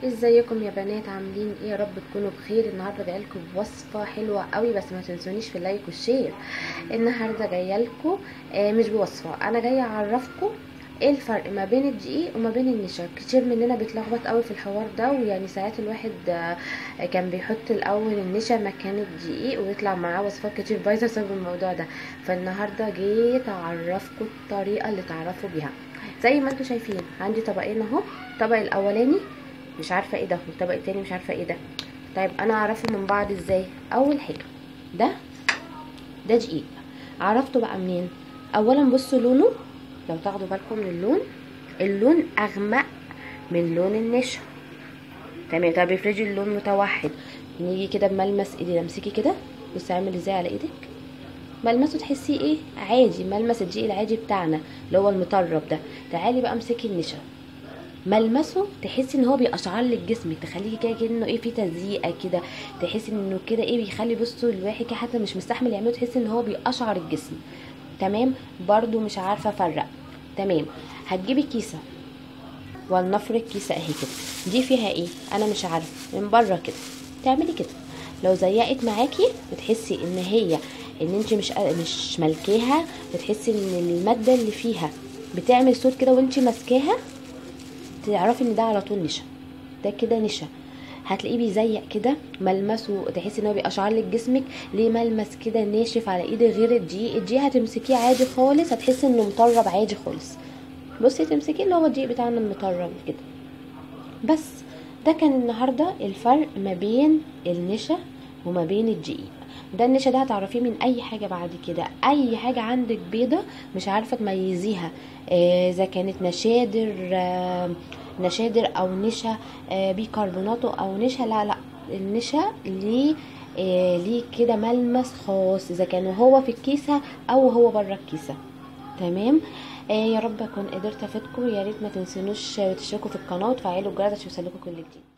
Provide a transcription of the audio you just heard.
ازيكم يا بنات عاملين ايه يا رب تكونوا بخير النهارده جايه لكم بوصفه حلوه قوي بس ما تنسونيش في اللايك والشير النهارده جايه لكم آه مش بوصفه انا جايه اعرفكم ايه الفرق ما بين الدقيق وما بين النشا كتير مننا بيتلخبط قوي في الحوار ده ويعني ساعات الواحد آه كان بيحط الاول النشا مكان الدقيق ويطلع معاه وصفات كتير بايظه بسبب الموضوع ده فالنهارده جيت اعرفكم الطريقه اللي تعرفوا بيها زي ما انتم شايفين عندي طبقين اهو الطبق الاولاني مش عارفه ايه ده والطبق التاني مش عارفه ايه ده طيب انا اعرفه من بعض ازاي اول حاجه ده ده دقيق عرفته بقى منين اولا بصوا لونه لو تاخدوا بالكم من اللون اللون اغمق من لون النشا تمام طب افرضي اللون متوحد نيجي كده بملمس ايدي امسكي كده بصي عامل ازاي على ايدك ملمسه تحسيه ايه عادي ملمس الدقيق العادي بتاعنا اللي هو المطرب ده تعالي بقى امسكي النشا ملمسه تحسي ان هو بيقشعر لك جسمك تخليكي كده كانه ايه في تزييقه كده تحسي انه كده ايه بيخلي بصوا الواحد كده حتى مش مستحمل يعمله تحسي ان هو بيقشعر الجسم تمام برضو مش عارفه افرق تمام هتجيبي كيسه ولنفرض كيسه اهي كده دي فيها ايه انا مش عارفه من بره كده تعملي كده لو زيقت معاكي بتحسي ان هي ان انت مش مش ملكاها بتحسي ان الماده اللي فيها بتعمل صوت كده وانت ماسكاها تعرفي ان ده على طول نشا ده كده نشا هتلاقيه بيزيق كده ملمسه تحسي ان هو بيقشعر لك جسمك ليه ملمس كده ناشف على ايدك غير الدقيق الدقيق هتمسكيه عادي خالص هتحسي انه مطرب عادي خالص بصي تمسكيه اللي هو الدقيق بتاعنا المطرب كده بس ده كان النهارده الفرق ما بين النشا وما بين الدقيق ده النشا ده هتعرفيه من اي حاجه بعد كده اي حاجه عندك بيضه مش عارفه تميزيها اذا آه كانت نشادر آه نشادر او نشا آه بيكربوناتو او نشا لا لا النشا ليه آه ليه كده ملمس خاص اذا كان هو في الكيسه او هو بره الكيسه تمام آه يا رب اكون قدرت افيدكم يا ريت ما تنسونوش تشتركوا في القناه وتفعلوا الجرس عشان يوصلكوا كل جديد